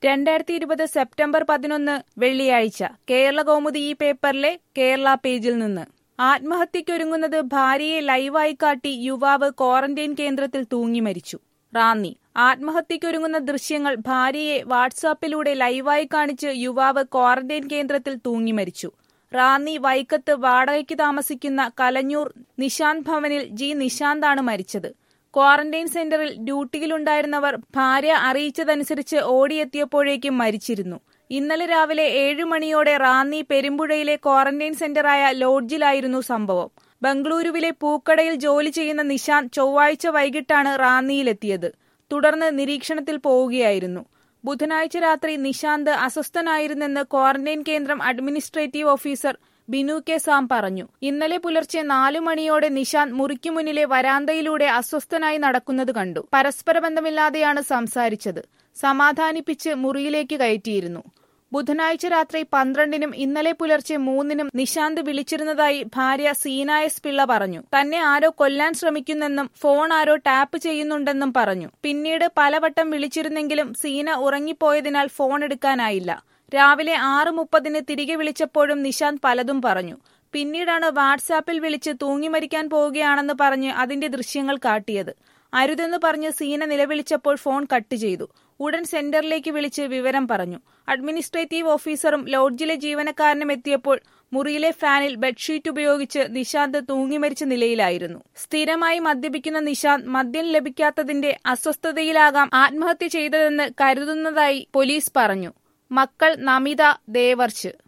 രണ്ടായിരത്തി ഇരുപത് സെപ്റ്റംബർ പതിനൊന്ന് വെള്ളിയാഴ്ച കേരള കൗമുദി ഈ പേപ്പറിലെ കേരള പേജിൽ നിന്ന് ആത്മഹത്യക്കൊരുങ്ങുന്നത് ഭാര്യയെ ലൈവായി കാട്ടി യുവാവ് ക്വാറന്റൈൻ കേന്ദ്രത്തിൽ തൂങ്ങി മരിച്ചു റാന്നി ആത്മഹത്യക്കൊരുങ്ങുന്ന ദൃശ്യങ്ങൾ ഭാര്യയെ വാട്സാപ്പിലൂടെ ലൈവായി കാണിച്ച് യുവാവ് ക്വാറന്റൈൻ കേന്ദ്രത്തിൽ തൂങ്ങി മരിച്ചു റാന്നി വൈക്കത്ത് വാടകയ്ക്ക് താമസിക്കുന്ന കലഞ്ഞൂർ നിശാന്ത് ഭവനിൽ ജി നിശാന്താണ് മരിച്ചത് ക്വാറന്റൈൻ സെന്ററിൽ ഡ്യൂട്ടിയിലുണ്ടായിരുന്നവർ ഭാര്യ അറിയിച്ചതനുസരിച്ച് ഓടിയെത്തിയപ്പോഴേക്കും മരിച്ചിരുന്നു ഇന്നലെ രാവിലെ ഏഴു മണിയോടെ റാന്നി പെരുമ്പുഴയിലെ ക്വാറന്റൈൻ സെന്ററായ ലോഡ്ജിലായിരുന്നു സംഭവം ബംഗളൂരുവിലെ പൂക്കടയിൽ ജോലി ചെയ്യുന്ന നിശാന്ത് ചൊവ്വാഴ്ച വൈകിട്ടാണ് റാന്നിയിലെത്തിയത് തുടർന്ന് നിരീക്ഷണത്തിൽ പോവുകയായിരുന്നു ബുധനാഴ്ച രാത്രി നിശാന്ത് അസ്വസ്ഥനായിരുന്നെന്ന് ക്വാറന്റൈൻ കേന്ദ്രം administrative officer Binu K Sam പറഞ്ഞു ഇന്നലെ പുലർച്ചെ നാലു മണിയോടെ നിശാന്ത് മുറിക്കു മുന്നിലെ വരാന്തയിലൂടെ അസ്വസ്ഥനായി നടക്കുന്നത് കണ്ടു പരസ്പര ബന്ധമില്ലാതെയാണ് സംസാരിച്ചത് സമാധാനിപ്പിച്ച് മുറിയിലേക്ക് കയറ്റിയിരുന്നു ബുധനാഴ്ച രാത്രി പന്ത്രണ്ടിനും ഇന്നലെ പുലർച്ചെ മൂന്നിനും നിശാന്ത് വിളിച്ചിരുന്നതായി ഭാര്യ സീന എസ് പിള്ള പറഞ്ഞു തന്നെ ആരോ കൊല്ലാൻ ശ്രമിക്കുന്നെന്നും ഫോൺ ആരോ ടാപ്പ് ചെയ്യുന്നുണ്ടെന്നും പറഞ്ഞു പിന്നീട് പലവട്ടം വിളിച്ചിരുന്നെങ്കിലും സീന ഉറങ്ങിപ്പോയതിനാൽ ഫോൺ എടുക്കാനായില്ല രാവിലെ ആറ് മുപ്പതിന് തിരികെ വിളിച്ചപ്പോഴും നിശാന്ത് പലതും പറഞ്ഞു പിന്നീടാണ് വാട്സാപ്പിൽ വിളിച്ച് തൂങ്ങിമരിക്കാൻ പോവുകയാണെന്ന് പറഞ്ഞ് അതിന്റെ ദൃശ്യങ്ങൾ കാട്ടിയത് അരുതെന്ന് പറഞ്ഞ് സീന നിലവിളിച്ചപ്പോൾ ഫോൺ കട്ട് ചെയ്തു ഉടൻ സെന്ററിലേക്ക് വിളിച്ച് വിവരം പറഞ്ഞു അഡ്മിനിസ്ട്രേറ്റീവ് ഓഫീസറും ലോഡ്ജിലെ ജീവനക്കാരനും എത്തിയപ്പോൾ മുറിയിലെ ഫാനിൽ ബെഡ്ഷീറ്റ് ഉപയോഗിച്ച് നിശാന്ത് തൂങ്ങിമരിച്ച നിലയിലായിരുന്നു സ്ഥിരമായി മദ്യപിക്കുന്ന നിശാന്ത് മദ്യം ലഭിക്കാത്തതിന്റെ അസ്വസ്ഥതയിലാകാം ആത്മഹത്യ ചെയ്തതെന്ന് കരുതുന്നതായി പോലീസ് പറഞ്ഞു മക്കൾ നമിത ദേവർഷ്